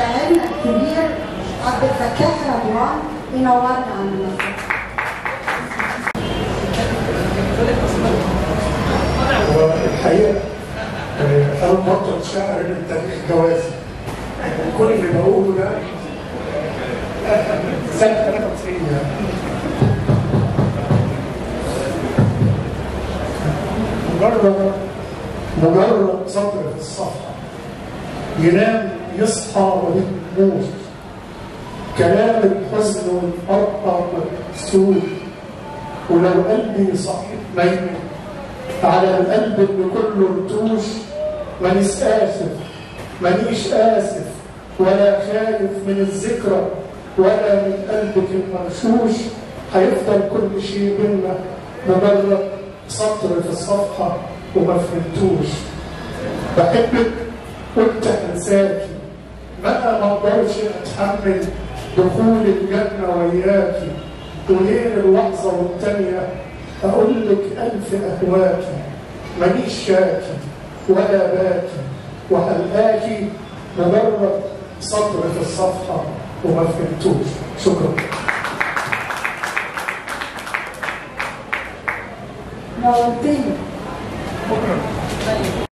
شاعرنا الكبير عبد الفتاح رضوان ينورنا على المسرح والحقيقه آه، انا بطل شاعر من تاريخ جوازي كل اللي بقوله ده آه، سنه 93 يعني مجرد مجرد سطر في الصفحه ينام يصحى ويموت كلام الحزن والفرقه مكسور ولو قلبي صحيح ميت على القلب اللي كله رتوش مانيش آسف مانيش آسف ولا خايف من الذكرى ولا من قلبك المرشوش هيفضل كل شيء بينا مجرد سطر في الصفحة وما فهمتوش بحبك وانت انساكي بقى ما اقدرش اتحمل دخول الجنة وياكي وغير اللحظة والتانية أقول لك ألف أهواكي مانيش شاكي ولا باكي وهلقاكي مجرد سطر في الصفحة وما فهمتوش شكرا نورتني